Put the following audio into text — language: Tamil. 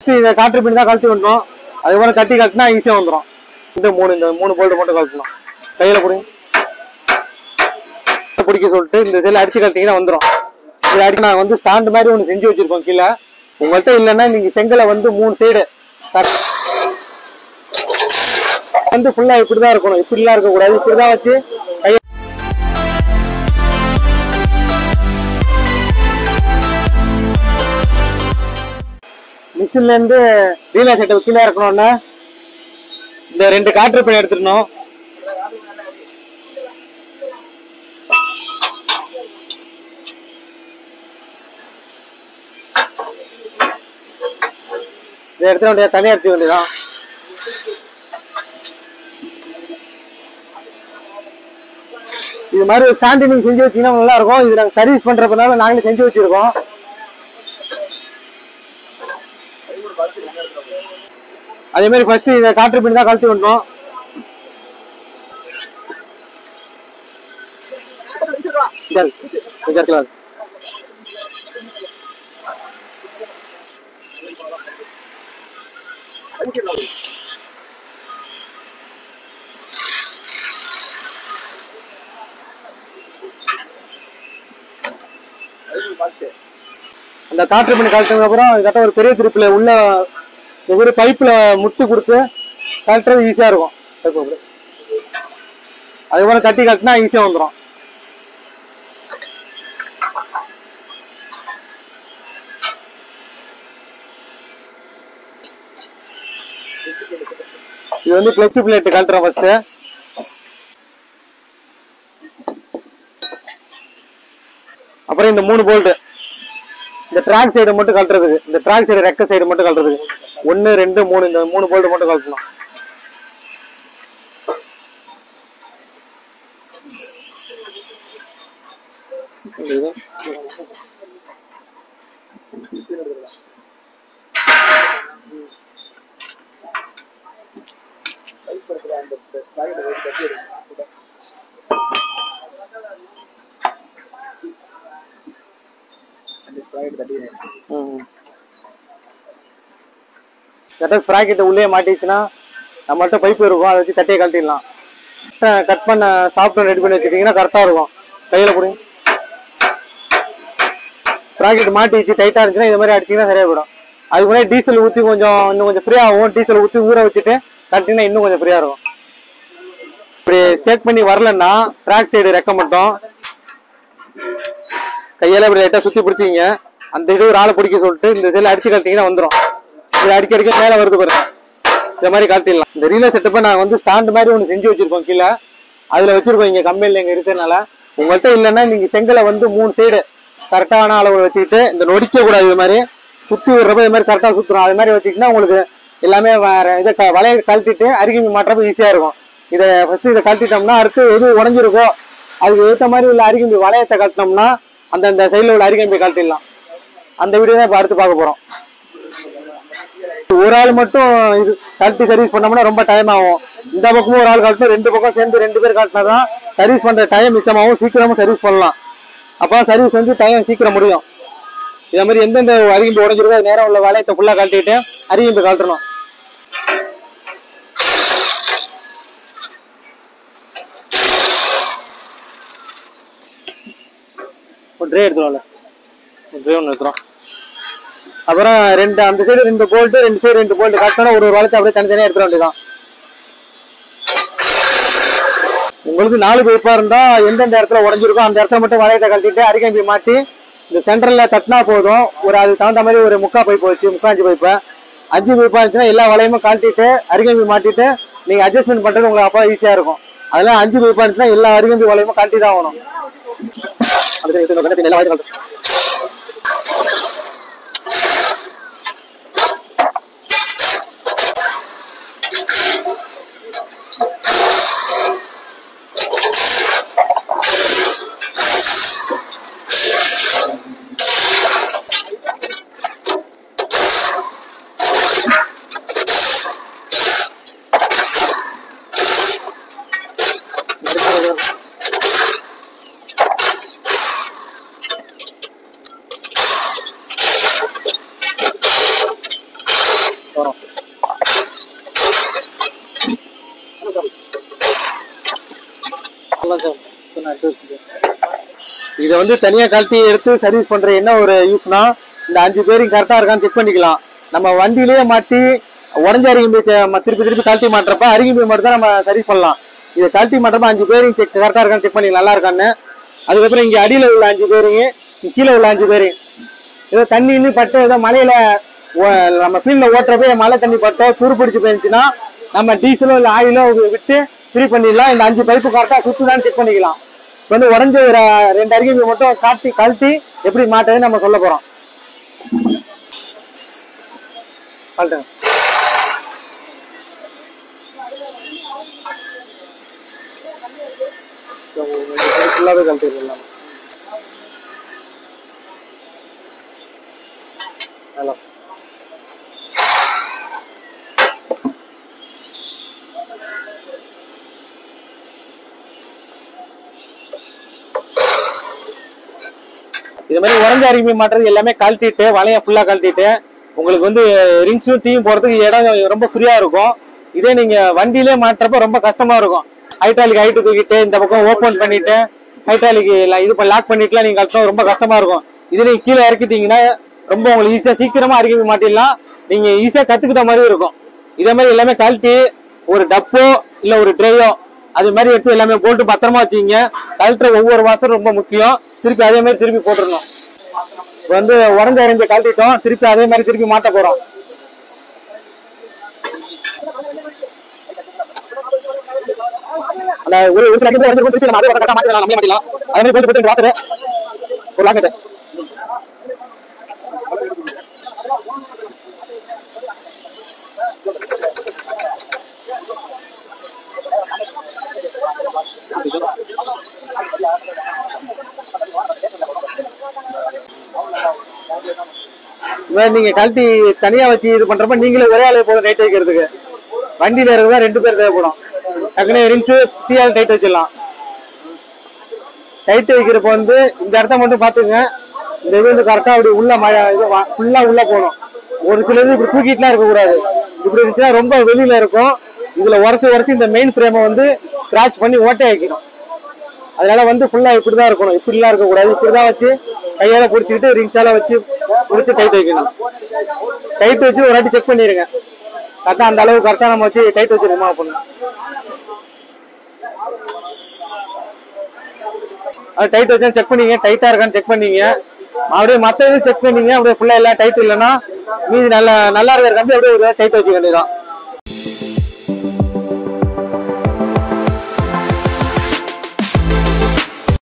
ஃபர்ஸ்ட் இதை காற்று பின் தான் கழட்டி விடணும் அதுக்கப்புறம் கட்டி கட்டினா ஈஸியாக வந்துடும் இந்த மூணு இந்த மூணு போல்ட்டு மட்டும் கழட்டணும் கையில் பிடிங்க பிடிக்க சொல்லிட்டு இந்த இதில் அடிச்சு கட்டிங்கன்னா வந்துடும் இது அடிக்க நாங்கள் வந்து ஸ்டாண்டு மாதிரி ஒன்று செஞ்சு வச்சிருக்கோம் கீழே உங்கள்கிட்ட இல்லைன்னா நீங்கள் செங்கலை வந்து மூணு சைடு வந்து ஃபுல்லாக இப்படி தான் இருக்கணும் இப்படிலாம் இருக்கக்கூடாது இப்படி தான் வச்சு கையை மிஷின்ல இருந்து ரீலா செட்டை கீழே இறக்கணும்னா இந்த ரெண்டு காற்று பை எடுத்துடணும் இதை எடுத்துட வேண்டியது தனியாக எடுத்துக்க வேண்டியதான் இது மாதிரி ஒரு சாண்டி நீங்க செஞ்சு வச்சீங்கன்னா நல்லா இருக்கும் இது நாங்கள் சர்வீஸ் பண்றதுனால நாங்களே செஞ்சு வச்சிருக்கோம் அதே மாதிரி ஃபர்ஸ்ட் இதை காற்று பின் தான் கழட்டி விடணும் இந்த இருக்கு. இந்த இடத்துல இருக்கு. அந்த காற்று பண்ணி கழட்டினதுக்கு அப்புறம் இதுக்கட்ட ஒரு பெரிய திருப்பில் உள்ள ஒரு பைப்பில் முட்டு கொடுத்து கழட்டுறது ஈஸியாக இருக்கும் pipe அப்படி. அதுக்கப்புறம் கட்டி கட்டினா ஈஸியாக வந்துடும் இது வந்து கிளச் பிளேட் கழட்டுறோம் ஃபர்ஸ்ட் அப்புறம் இந்த மூணு போல்ட் இந்த ட்ராக் சைடு மட்டும் கழட்டுறதுக்கு இந்த ட்ராக் சைடு ரெக்க சைடு மட்டும் கழட்டுறதுக்கு ஒன்று ரெண்டு மூணு இந்த மூணு போல்ட் மட்டும் கழட்டணும் கரெக்டாக ஸ்ப்ராக்கெட்டை உள்ளே மாட்டிச்சுன்னா நம்மள்ட்ட பைப் இருக்கும் அதை வச்சு கட்டியை கழட்டிடலாம் கட் பண்ண சாஃப்ட்வேர் ரெடி பண்ணி வச்சுட்டீங்கன்னா கரெக்டாக இருக்கும் கையில் பிடிங்க ஸ்ப்ராக்கெட் மாட்டி வச்சு டைட்டாக இருந்துச்சுன்னா இது மாதிரி அடிச்சிங்கன்னா சரியாக போயிடும் அதுக்கு முன்னாடி டீசல் ஊற்றி கொஞ்சம் இன்னும் கொஞ்சம் ஃப்ரீ ஆகும் டீசல் ஊற்றி ஊற வச்சுட்டு கட்டினா இன்னும் கொஞ்சம் ஃப்ரீயாக இருக்கும் இப்படி செக் பண்ணி வரலன்னா ட்ராக் சைடு ரெக்க மட்டும் கையால இப்படி லைட்டாக சுற்றி பிடிச்சிங்க அந்த இது ஒரு ஆளை பிடிக்க சொல்லிட்டு இந்த இதில் அடிச்சு கட்டிங்கன்னா வந்துடும் இது அடிக்க அடிக்க மேலே வருது பாருங்க இந்த மாதிரி காட்டிடலாம் இந்த ரீலர் செட்டப்பை நாங்கள் வந்து ஸ்டாண்ட் மாதிரி ஒன்று செஞ்சு வச்சிருக்கோம் கீழே அதில் வச்சிருக்கோம் இங்கே கம்பெனியில் இங்கே இருக்கிறதுனால உங்கள்கிட்ட இல்லைன்னா நீங்கள் செங்கலை வந்து மூணு சைடு கரெக்டான அளவு வச்சுக்கிட்டு இந்த நொடிக்க கூடாது இது மாதிரி சுற்றி விடுறப்ப இது மாதிரி கரெக்டாக சுற்றுறோம் அது மாதிரி வச்சுக்கிட்டா உங்களுக்கு எல்லாமே வேற இதை க- வலையை கழட்டிட்டு அருகி மாட்டுறப்ப ஈஸியாக இருக்கும் இதை ஃபஸ்ட்டு இதை கழட்டிட்டோம்னா அடுத்து எது உடஞ்சிருக்கோ அதுக்கு ஏற்ற மாதிரி உள்ள அருகம்பி வளையத்தை கட்டினோம்னா அந்த அந்த சைடில் உள்ள அருகம்பி கழட்டிடலாம் அந்த வீடியோ தான் இப்போ அடுத்து பார்க்க போகிறோம் ஒரு ஆள் மட்டும் இது கழட்டி சர்வீஸ் பண்ணோம்னா ரொம்ப டைம் ஆகும் இந்த பக்கமும் ஒரு ஆள் கழட்டணும் ரெண்டு பக்கம் சேர்ந்து ரெண்டு பேர் கழட்டினா தான் சர்வீஸ் பண்ணுற டைம் மிச்சமாகும் சீக்கிரமும் சர்வீஸ் பண்ணலாம் அப்போ சர்வீஸ் வந்து டைம் சீக்கிரம் முடியும் இதே மாதிரி எந்தெந்த அருகம்பு உடஞ்சிருக்கோ அது நேரம் உள்ள வளையத்தை ஃபுல்லாக கழட்டிட்டு அருகம்பு கழட்டணும் ஒரு ட்ரே எடுத்துருவோம்ல ஒரு ட்ரே ஒன்று எடுத்துரும் அப்புறம் ரெண்டு அந்த சைடு ரெண்டு போல்ட்டு ரெண்டு சைடு ரெண்டு போல்ட்டு கட்டணும் ஒரு ஒரு வளர்த்து அப்படியே தனித்தனியாக எடுத்துட வேண்டியதான் உங்களுக்கு நாலு பைப்பாக இருந்தால் எந்தெந்த இடத்துல உடஞ்சிருக்கோ அந்த இடத்துல மட்டும் வளையத்தை கழட்டிட்டு அரிக்கம்பி மாட்டி இந்த சென்டரில் தட்டினா போதும் ஒரு அதுக்கு தகுந்த மாதிரி ஒரு முக்கா பைப்பு வச்சு முக்காஞ்சு பைப்பை அஞ்சு பைப்பாக இருந்துச்சுன்னா எல்லா வளையமும் கழட்டிட்டு அரிக்கம்பி மாட்டிட்டு நீங்கள் அட்ஜஸ்ட்மெண்ட் பண்ணுறது உங்களுக்கு அப்போ ஈஸியாக இருக்கும் அதெல்லாம் அஞ்சு பைப்பாக இருந்துச்சுன்னா எல்லா அரிக்கம்பி வளையமும் கழட்டி தான் ஆகணும் அதுக்கு இது இந்த எல்லா வளையம் கழட்டு. வரும் இதை வந்து தனியா கழட்டி எடுத்து சர்வீஸ் பண்ற என்ன ஒரு யூஸ்னா இந்த அஞ்சு பேரும் கரெக்டா இருக்கான்னு செக் பண்ணிக்கலாம் நம்ம வண்டியிலேயே மாட்டி உடஞ்ச அருகம்பி திருப்பி திருப்பி கழட்டி மாட்டுறப்ப அருகம்பி மட்டும் தான் நம்ம சர்வீஸ் பண்ணலாம் இதை கழட்டி மாட்டுறப்ப அஞ்சு பேரும் செக் கரெக்டா இருக்கான்னு செக் பண்ணிக்கலாம் நல்லா இருக்கான்னு அதுக்கப்புறம் இங்க அடியில உள்ள அஞ்சு பேருங்க இங்க கீழே உள்ள அஞ்சு பேரு ஏதோ தண்ணி இன்னும் பட்டு ஏதோ மலையில ஓ- நம்ம ஃபீல்ட்ல ஓட்டுறப்ப மழை தண்ணி பட்டோ துரு பிடிச்சி போயிருந்துச்சுன்னா நம்ம டீசலோ இல்லை ஆயிலோ விட்டு ஃப்ரீ பண்ணிடலாம் இந்த அஞ்சு பைப்பு கரெக்டாக சுற்றுதான்னு செக் பண்ணிக்கலாம் இப்போ வந்து உடஞ்ச ஒரு ரெண்டு அருகே மட்டும் காட்டி கழட்டி எப்படி மாட்டுறதுன்னு நம்ம சொல்ல போறோம் கழட்டுங்க ஃபுல்லாகவே கழட்டிடலாம் ஹலோ இது மாதிரி உடஞ்ச அருகே மாட்டுறது எல்லாமே கழட்டிட்டு வலையை ஃபுல்லா கழட்டிட்டு உங்களுக்கு வந்து ரிங்ஸும் டீயும் போறதுக்கு இடம் ரொம்ப ஃப்ரீயா இருக்கும் இதே நீங்க வண்டியிலே மாட்டுறப்ப ரொம்ப கஷ்டமா இருக்கும் ஹைட்ராலிக் ஹைட்டு தூக்கிட்டு இந்த பக்கம் ஓப்பன் பண்ணிட்டு ஹைட்ராலிக் இது லாக் பண்ணிட்டுலாம் நீங்க கஷ்டம் ரொம்ப கஷ்டமா இருக்கும் இது நீங்க கீழே இறக்கிட்டீங்கன்னா ரொம்ப உங்களுக்கு ஈஸியா சீக்கிரமா அருகே மாட்டிடலாம் நீங்க ஈஸியா கத்துக்கிட்ட மாதிரி இருக்கும் இதே மாதிரி எல்லாமே கழட்டி ஒரு டப்போ இல்ல ஒரு ட்ரேயோ அது மாதிரி எடுத்து எல்லாமே போட்டு பத்திரமா வச்சுக்கிங்க கழட்டுற ஒவ்வொரு மாசம் ரொம்ப முக்கியம் திருப்பி அதே மாதிரி திருப்பி போட்டுடணும் இப்ப வந்து உடஞ்ச அரைஞ்ச கழட்டிட்டோம் திருப்பி அதே மாதிரி திருப்பி மாட்ட போறோம் அந்த ஒரு ஒரு சில இடத்துல உடஞ்சிருக்கும், திருப்பி நம்ம அதே கரெக்டா மாத்திடலாம் நம்மளே மாட்டிடலாம் அதே மாதிரி போட்டு போட்டு வாத்துரு ஒரு லாக்கெட்டு இது மாதிரி நீங்க கழட்டி தனியா வச்சு இது பண்றப்ப நீங்களே ஒரே ஆளு போதும் டைட் வைக்கிறதுக்கு வண்டியில இருக்கிறதா ரெண்டு பேர் தேவைப்படும் டக்குனு ரிங்ஸு டீயால் டைட் வச்சிடலாம் டைட் வைக்கிறப்ப வந்து இந்த இடத்த மட்டும் பாத்துங்க இந்த இது வந்து கரெக்டா அப்படி உள்ள மழை இது ஃபுல்லா உள்ள போகணும் ஒரு சில இது இப்படி தூக்கிட்டுலாம் இருக்கக்கூடாது இப்படி இருந்துச்சுன்னா ரொம்ப வெளியில இருக்கும் இதுல உரசி உரசி இந்த மெயின் ஃப்ரேமை வந்து ஸ்கிராச் பண்ணி ஓட்டை வைக்கணும் அதனால வந்து ஃபுல்லா இப்படிதான் இருக்கணும் இப்படிலாம் இருக்கக்கூடாது இப்படிதான் வச்சு கையால பிடிச்சிக்கிட்டு ரிங்ஸால வச்சு பிடிச்சி டைட் வைக்கணும் டைட் வச்சு ஒரு வாட்டி செக் பண்ணிருங்க கரெக்டா அந்த அளவு கரெக்டா நம்ம வச்சு டைட் வச்சு ரிமூவ் பண்ணணும் அது டைட் வச்சு செக் பண்ணீங்க டைட்டா இருக்கான்னு செக் பண்ணீங்க அப்படியே மத்த இது செக் பண்ணீங்க அப்படியே ஃபுல்லா எல்லாம் டைட் இல்லைன்னா மீதி நல்லா நல்லா இருக்கிற கம்பி அப்படியே டைட் வச்சுக்க வேண்டியதான்